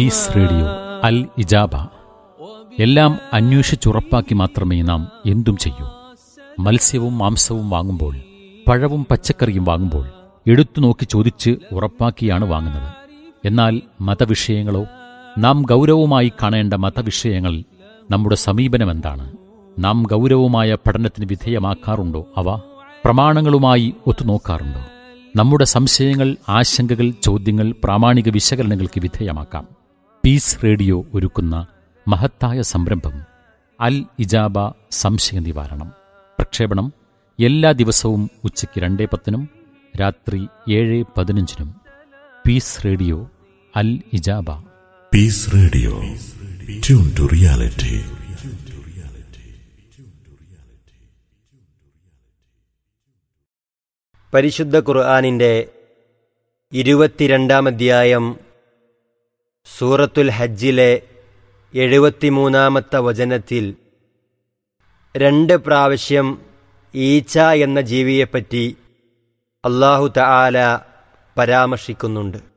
Piece radio അൽ ഇജാബ എല്ലാം അന്വേഷിച്ചുറപ്പാക്കി മാത്രമേ നാം എന്തും ചെയ്യൂ മത്സ്യവും മാംസവും വാങ്ങുമ്പോൾ പഴവും പച്ചക്കറിയും വാങ്ങുമ്പോൾ എടുത്തു നോക്കി ചോദിച്ച് ഉറപ്പാക്കിയാണ് വാങ്ങുന്നത് എന്നാൽ മതവിഷയങ്ങളോ നാം ഗൗരവമായി കാണേണ്ട മതവിഷയങ്ങൾ നമ്മുടെ സമീപനം എന്താണ് നാം ഗൗരവമായ പഠനത്തിന് വിധേയമാക്കാറുണ്ടോ അവ പ്രമാണങ്ങളുമായി ഒത്തുനോക്കാറുണ്ടോ നമ്മുടെ സംശയങ്ങൾ ആശങ്കകൾ ചോദ്യങ്ങൾ പ്രാമാണിക വിശകലനങ്ങൾക്ക് വിധേയമാക്കാം പീസ് റേഡിയോ ഒരുക്കുന്ന മഹത്തായ സംരംഭം അൽ ഇജാബ സംശയ നിവാരണം പ്രക്ഷേപണം എല്ലാ ദിവസവും ഉച്ചയ്ക്ക് രണ്ടേ പത്തിനും രാത്രി ഏഴ് പതിനഞ്ചിനും പീസ് റേഡിയോ അൽ ഇജാബ Peace Radio. Tune to reality. പരിശുദ്ധ ഖുർആാനിൻ്റെ ഇരുപത്തിരണ്ടാം അധ്യായം സൂറത്തുൽ ഹജ്ജിലെ എഴുപത്തിമൂന്നാമത്തെ വചനത്തിൽ രണ്ട് പ്രാവശ്യം ഈച്ച എന്ന ജീവിയെപ്പറ്റി അള്ളാഹു തആല പരാമർശിക്കുന്നുണ്ട്